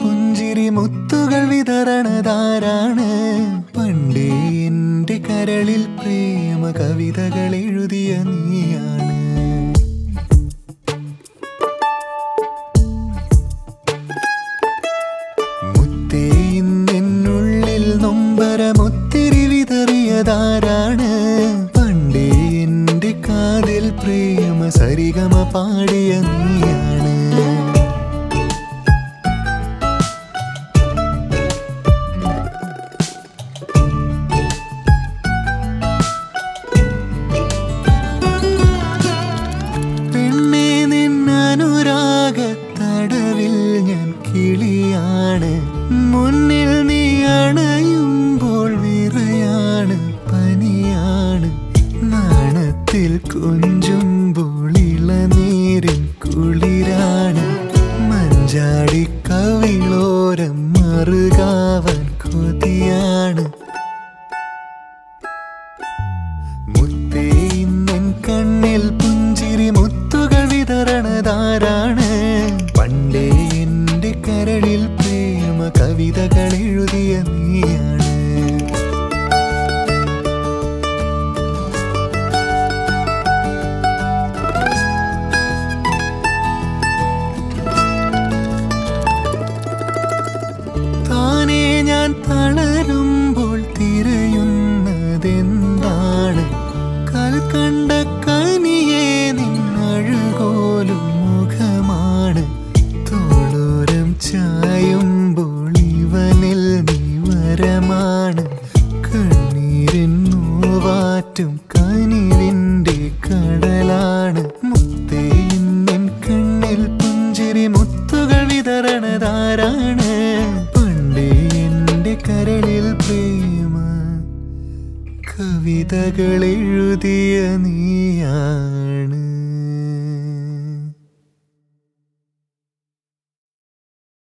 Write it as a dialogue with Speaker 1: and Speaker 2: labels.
Speaker 1: പുഞ്ചിരി മുത്തുകൾ വിതരണതാരാണ് പണ്ടേ എന്റെ കരളിൽ പ്രേമ കവിതകൾ എഴുതിയ നീയാണ് മുത്തേ ഇന്നെന്നുള്ളിൽ നൊമ്പരമൊത്തിരി വിതറിയതാരാണ് പണ്ടേ എന്റെ കാതിൽ പ്രേമ സരിഗമ പാടിയ നീയാണ് പെണ്ണേ നിന്നനുരാഗത്തടവിൽ ഞാൻ കിളിയാണ് മുന്നിൽ നീ അണയുമ്പോൾ വിറയാണ് പനിയാണ് നാണത്തിൽ കൊഞ്ചുമ്പോൾ ഇളനീരിൻ കുളിരാണ് മഞ്ചാടി കവിളോരം മറുകാവൻ കൊതിയാണ് മുത്തേ ഇന്നൻ കണ്ണിൽ പുഞ്ചിരി മുത്തുകൾ വിതരണതാരാണ് പണ്ടേ എന്റെ കരളിൽ പ്രേമ കവിതകൾ എഴുതിയ നീയാണ് താനേ ഞാൻ തളരുമ്പോൾ തിരയുന്നതെന്താണ് കൽക്കണ്ട കനിയെ നിന്നഴുകോലും മുഖമാണ് തോളോരം ചായുമ്പോൾ ഇവനിൽ നിവരമാണ് കണ്ണീരിൻ നോവാറ്റും കനിവിൻ്റെ കടലാണ് മുത്തേ ഇന്നൻ കണ്ണിൽ പുഞ്ചിരി മുത്തുകൾ വിതരണതാരാണ് പണ്ടേ എന്റെ കരളിൽ പ്രേമ കവിതകൾ എഴുതിയ നീയാണ്